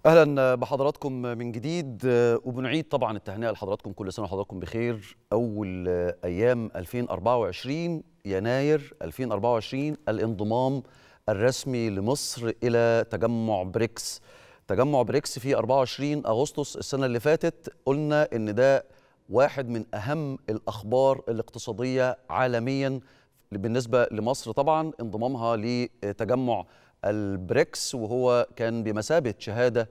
اهلا بحضراتكم من جديد وبنعيد طبعا التهنئه لحضراتكم كل سنه وحضراتكم بخير اول ايام 2024 يناير 2024 الانضمام الرسمي لمصر الى تجمع بريكس تجمع بريكس في 24 اغسطس السنه اللي فاتت قلنا ان ده واحد من اهم الاخبار الاقتصاديه عالميا بالنسبه لمصر طبعا انضمامها لتجمع البريكس وهو كان بمثابه شهاده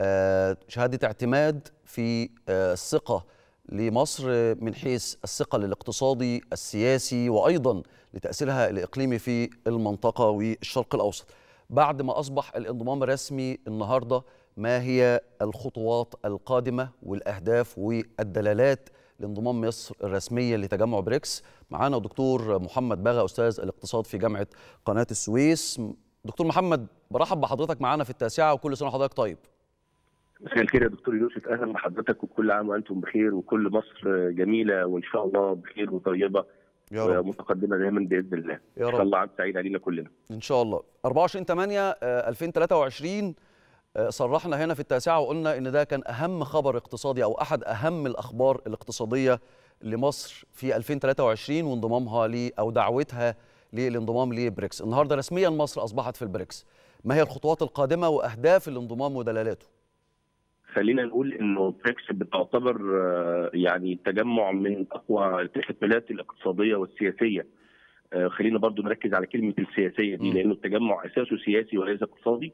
شهاده اعتماد في الثقه لمصر من حيث الثقل الاقتصادي السياسي وايضا لتاثيرها الاقليمي في المنطقه والشرق الاوسط. بعد ما اصبح الانضمام الرسمي النهارده ما هي الخطوات القادمه والاهداف والدلالات لانضمام مصر الرسميه لتجمع بريكس معانا دكتور محمد باغا استاذ الاقتصاد في جامعه قناه السويس دكتور محمد برحب بحضرتك معانا في التاسعه وكل سنه وحضرتك طيب مساء الخير يا دكتور يوسف اهلا بحضرتك وكل عام وانتم بخير وكل مصر جميله وان شاء الله بخير وطيبه يا رب ومتقدمه دايما باذن الله يا ان رب. شاء الله عام سعيد علينا كلنا ان شاء الله 24 8 2023 آه، صرحنا هنا في التاسعه وقلنا ان ده كان اهم خبر اقتصادي او احد اهم الاخبار الاقتصاديه لمصر في 2023 وانضمامها ل او دعوتها للانضمام لبريكس النهارده رسميا مصر اصبحت في البريكس ما هي الخطوات القادمه واهداف الانضمام ودلالاته خلينا نقول انه بريكس بتعتبر آه، يعني تجمع من اقوى التشكلات الاقتصاديه والسياسيه آه، خلينا برضو نركز على كلمه السياسيه دي م. لانه التجمع اساسه سياسي وليس اقتصادي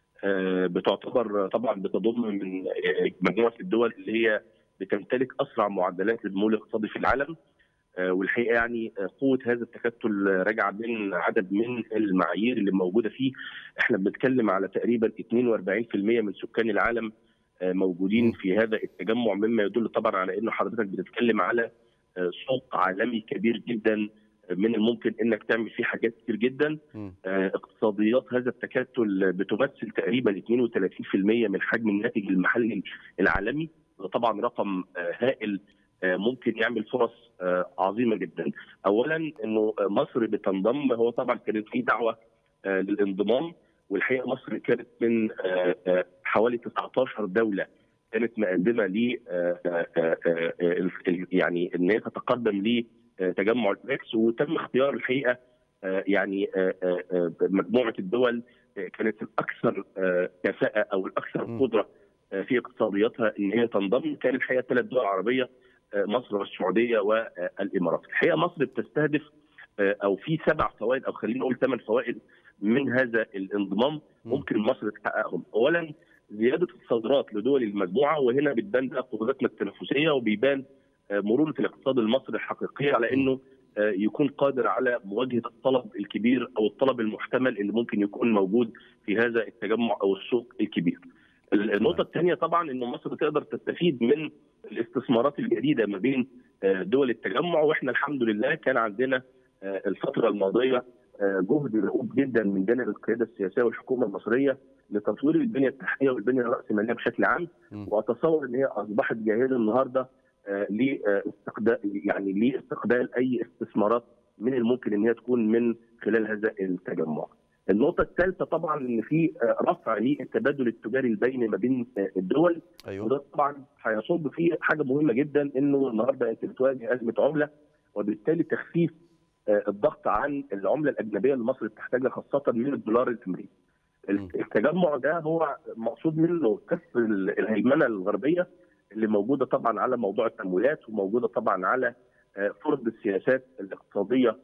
آه، بتعتبر طبعا بتضم من آه، مجموعه الدول اللي هي بتمتلك اسرع معدلات النمو الاقتصادي في العالم آه، والحقيقه يعني آه، قوه هذا التكتل راجعه من عدد من المعايير اللي موجوده فيه احنا بنتكلم على تقريبا 42% من سكان العالم آه، موجودين في هذا التجمع مما يدل طبعا على انه حضرتك بتتكلم على آه، سوق عالمي كبير جدا آه، من الممكن انك تعمل فيه حاجات كتير جدا م. آه، اقتصاديات هذا التكتل بتمثل تقريبا 32% من حجم الناتج المحلي العالمي وده طبعا رقم آه، هائل آه، ممكن يعمل فرص آه، عظيمه جدا. اولا انه مصر بتنضم هو طبعا كانت في دعوه آه، للانضمام والحقيقه مصر كانت من آه، آه، حوالي 19 دوله كانت مقدمه ل آه، آه، آه، آه، ال- يعني ان هي تتقدم لتجمع البريكس وتم اختيار الحقيقه آه، يعني آه، آه، آه، مجموعه الدول آه، كانت الاكثر آه، كفاءه او الاكثر م. قدره آه، في اقتصادياتها ان هي تنضم كان الحقيقه ثلاث دول عربيه آه، مصر والسعوديه والامارات. الحقيقه مصر بتستهدف آه، او في سبع فوائد او خلينا نقول ثمان فوائد من هذا الانضمام ممكن مصر تحققهم. اولا زياده الصادرات لدول المجموعه وهنا بتبان بقى قدراتنا التنافسيه وبيبان آه، مرونه الاقتصاد المصري الحقيقيه على انه آه، يكون قادر على مواجهه الطلب الكبير او الطلب المحتمل اللي ممكن يكون موجود في هذا التجمع او السوق الكبير. النقطه الثانيه طبعا انه مصر تقدر تستفيد من الاستثمارات الجديده ما بين آه، دول التجمع واحنا الحمد لله كان عندنا آه، الفتره الماضيه آه، جهد رؤوف جدا من جانب القياده السياسيه والحكومه المصريه لتطوير البنيه التحتيه والبنيه الراسماليه بشكل عام م. واتصور ان هي اصبحت جاهزه النهارده آه، لاستقبال يعني لاستقبال اي استثمارات من الممكن ان هي تكون من خلال هذا التجمع. النقطة الثالثة طبعا ان في آه، رفع للتبادل التجاري البيني ما بين آه، الدول ايوه وده طبعا هيصب فيه حاجة مهمة جدا انه النهارده انت بتواجه أزمة عملة وبالتالي تخفيف آه، الضغط عن العملة الأجنبية اللي مصر بتحتاجها خاصة من الدولار الأمريكي. م. التجمع ده هو مقصود منه كسر الهيمنة الغربية اللي موجودة طبعا على موضوع التمويلات وموجودة طبعا على آه، فرض السياسات الاقتصادية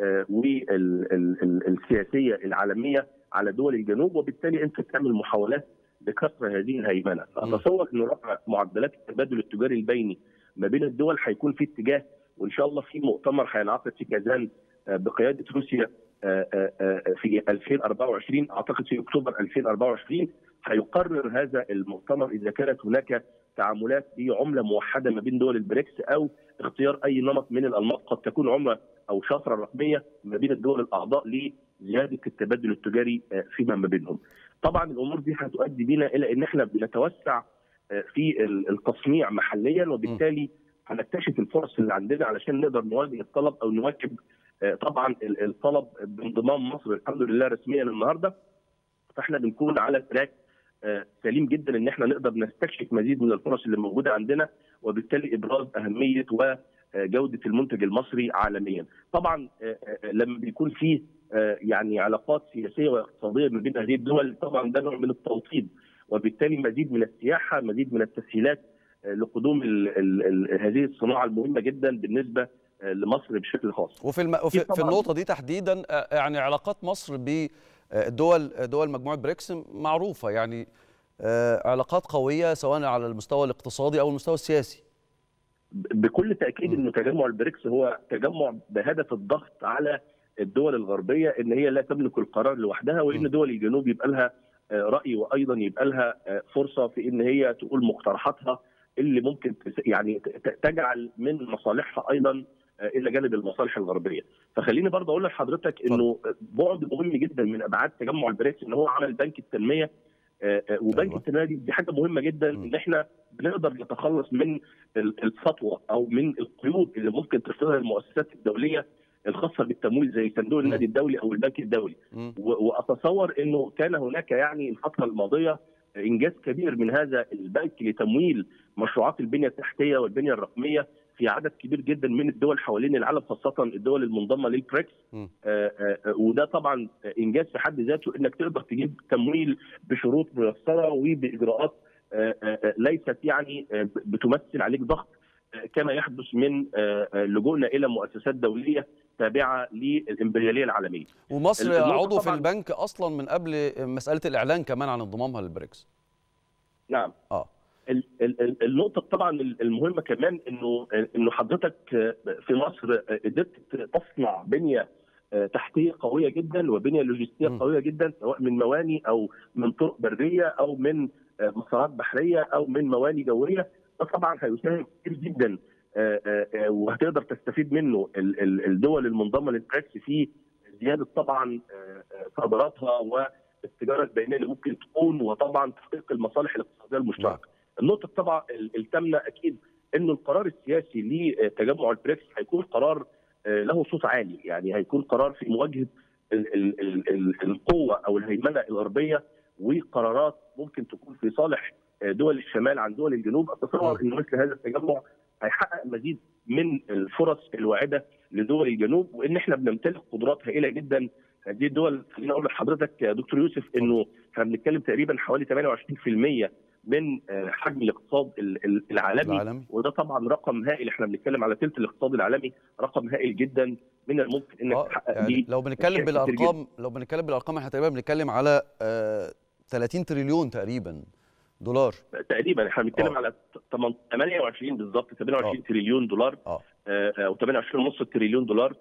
والسياسية العالمية على دول الجنوب وبالتالي انت تعمل محاولات لكسر هذه الهيمنه، فاتصور ان رفع معدلات التبادل التجاري البيني ما بين الدول هيكون في اتجاه وان شاء الله في مؤتمر هينعقد في كازان آه، بقياده روسيا آه، آه، آه، في 2024 اعتقد في اكتوبر 2024 هيقرر هذا المؤتمر اذا كانت هناك تعاملات بعمله موحده ما بين دول البريكس او اختيار اي نمط من الانماط قد تكون عمله او شفره رقميه ما بين الدول الاعضاء لزياده التبادل التجاري آه، فيما ما بينهم. طبعا الامور دي هتؤدي بنا الى ان احنا بنتوسع آه، في ال- التصنيع محليا وبالتالي هنكتشف الفرص اللي عندنا علشان نقدر نواجه الطلب او نواكب آه، طبعا ال- الطلب بانضمام مصر الحمد لله رسميا النهارده فاحنا بنكون على تراك سليم جدا ان احنا نقدر نستكشف مزيد من الفرص اللي موجوده عندنا وبالتالي ابراز اهميه وجوده المنتج المصري عالميا. طبعا لما بيكون في يعني علاقات سياسيه واقتصاديه ما بين هذه الدول طبعا ده نوع من التوطيد وبالتالي مزيد من السياحه مزيد من التسهيلات لقدوم ال ال ال هذه الصناعه المهمه جدا بالنسبه لمصر بشكل خاص. وفي الم... وفي في النقطه دي تحديدا يعني علاقات مصر بالدول دول مجموعه بريكس معروفه يعني علاقات قويه سواء على المستوى الاقتصادي او المستوى السياسي. بكل تاكيد انه تجمع البريكس هو تجمع بهدف الضغط على الدول الغربيه ان هي لا تملك القرار لوحدها وان دول الجنوب يبقى لها راي وايضا يبقى لها فرصه في ان هي تقول مقترحاتها اللي ممكن يعني تجعل من مصالحها ايضا الى جانب المصالح الغربيه فخليني برضه اقول لحضرتك انه بعد مهم جدا من ابعاد تجمع البريكس ان هو عمل بنك التنميه وبنك أيوة. التنميه دي حاجه مهمه جدا م. ان احنا بنقدر نتخلص من السطوه او من القيود اللي ممكن تفرضها المؤسسات الدوليه الخاصه بالتمويل زي صندوق النادي الدولي او البنك الدولي واتصور انه كان هناك يعني الفتره الماضيه انجاز كبير من هذا البنك لتمويل مشروعات البنيه التحتيه والبنيه الرقميه في عدد كبير جدا من الدول حوالين العالم خاصه الدول المنضمه للبريكس آآ آآ وده طبعا انجاز في حد ذاته انك تقدر تجيب تمويل بشروط ميسره وباجراءات ليست يعني بتمثل عليك ضغط كما يحدث من لجوءنا الى مؤسسات دوليه تابعه للامبرياليه العالميه. ومصر عضو في البنك اصلا من قبل مساله الاعلان كمان عن انضمامها للبريكس. نعم. اه النقطه طبعا المهمه كمان انه انه حضرتك في مصر قدرت تصنع بنيه تحتيه قويه جدا وبنيه لوجستيه م. قويه جدا سواء من مواني او من طرق بريه او من مسارات بحريه او من مواني جويه ده طبعا هيساهم كتير جدا وهتقدر تستفيد منه الدول المنضمه للبريكس في زياده طبعا صادراتها والتجاره البينيه اللي ممكن تكون وطبعا تحقيق المصالح الاقتصاديه المشتركه. النقطه طبعا الثامنه اكيد انه القرار السياسي لتجمع البريكس هيكون قرار له صوت عالي يعني هيكون قرار في مواجهه ال ال ال ال القوه او الهيمنه الغربيه وقرارات ممكن تكون في صالح دول الشمال عن دول الجنوب اتصور ان مثل هذا التجمع هيحقق مزيد من الفرص الواعده لدول الجنوب وان احنا بنمتلك قدرات هائله جدا هذه الدول خليني اقول لحضرتك يا دكتور يوسف انه احنا بنتكلم تقريبا حوالي 28% من حجم الاقتصاد العالمي, العالمي وده طبعا رقم هائل احنا بنتكلم على ثلث الاقتصاد العالمي رقم هائل جدا من الممكن انك تحقق يعني لو بنتكلم بالارقام لو بنتكلم بالارقام احنا تقريبا بنتكلم على آه 30 تريليون تقريبا دولار تقريبا احنا بنتكلم على 28 بالظبط 28 تريليون دولار اه او 28 ونص تريليون دولار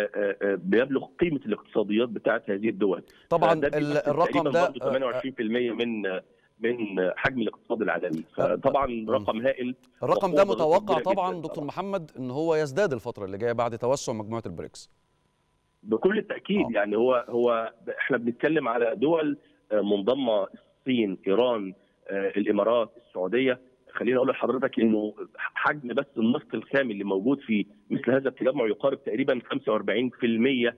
بيبلغ قيمه الاقتصاديات بتاعت هذه الدول طبعا الرقم ده 28% من من حجم الاقتصاد العالمي فطبعا رقم هائل الرقم ده متوقع طبعا دكتور محمد ان هو يزداد الفتره اللي جايه بعد توسع مجموعه البريكس بكل التاكيد أوه. يعني هو هو احنا بنتكلم على دول منضمه الصين ايران الامارات السعوديه خليني اقول لحضرتك انه حجم بس النفط الخام اللي موجود في مثل هذا التجمع يقارب تقريبا 45%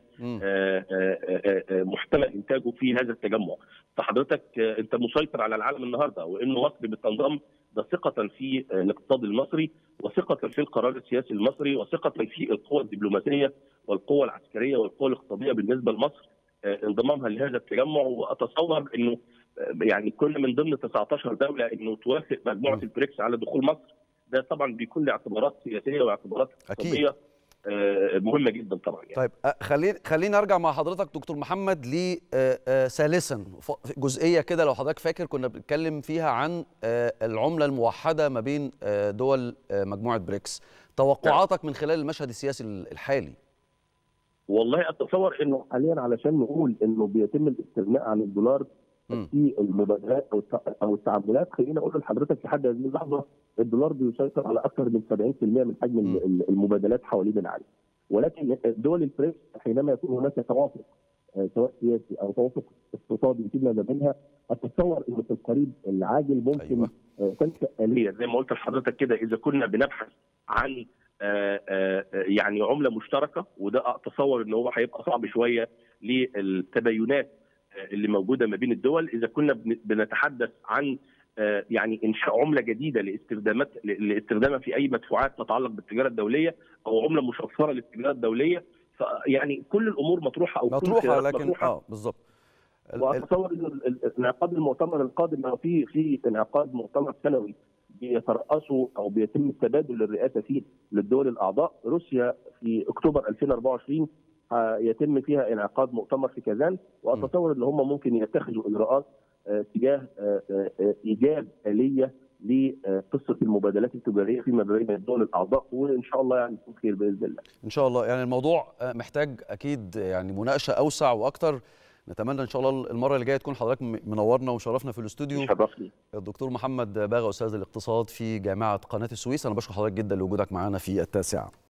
محتمل انتاجه في هذا التجمع فحضرتك انت مسيطر على العالم النهارده وانه مصر بتنضم ده ثقة في الاقتصاد المصري وثقة في القرار السياسي المصري وثقة في القوى الدبلوماسية والقوى العسكرية والقوى الاقتصادية بالنسبة لمصر انضمامها لهذا التجمع واتصور انه يعني كل من ضمن 19 دوله انه توافق مجموعه البريكس على دخول مصر ده طبعا بيكون لاعتبارات سياسيه واعتبارات اقتصاديه مهمه جدا طبعا يعني. طيب خلينا خلينا ارجع مع حضرتك دكتور محمد ل ثالثا جزئيه كده لو حضرتك فاكر كنا بنتكلم فيها عن العمله الموحده ما بين دول مجموعه بريكس توقعاتك من خلال المشهد السياسي الحالي والله اتصور انه حاليا علشان نقول انه بيتم الاستغناء عن الدولار في المبادرات او او التعاملات خليني اقول لحضرتك في حد هذه اللحظه الدولار بيسيطر على اكثر من 70% من حجم المبادلات حوالين العالم ولكن دول البريكس حينما يكون هناك توافق سواء سياسي او توافق اقتصادي فيما ما بينها اتصور انه في القريب العاجل ممكن أيوة. تنشا اليه زي ما قلت لحضرتك كده اذا كنا بنبحث عن آآ آآ يعني عمله مشتركه وده اتصور ان هو هيبقى صعب شويه للتباينات اللي موجوده ما بين الدول اذا كنا بنتحدث عن يعني انشاء عمله جديده لاستخدامات لاستخدامها في اي مدفوعات تتعلق بالتجاره الدوليه او عمله مشفره للتجاره الدوليه يعني كل الامور مطروحه او مطروحه لكن مطروحة. اه بالظبط واتصور ان انعقاد المؤتمر القادم في في انعقاد مؤتمر سنوي بيترأسوا او بيتم تبادل الرئاسه فيه للدول الاعضاء روسيا في اكتوبر 2024 يتم فيها انعقاد مؤتمر في كازان واتصور ان هم ممكن يتخذوا اجراءات تجاه ايجاد اليه لقصه المبادلات التجاريه فيما بين الدول الاعضاء وان شاء الله يعني يكون خير باذن الله. ان شاء الله يعني الموضوع محتاج اكيد يعني مناقشه اوسع واكثر نتمنى ان شاء الله المره اللي جايه تكون حضرتك منورنا ومشرفنا في الاستوديو شرفني الدكتور محمد باغا استاذ الاقتصاد في جامعه قناه السويس انا بشكر حضرتك جدا لوجودك معنا في التاسعه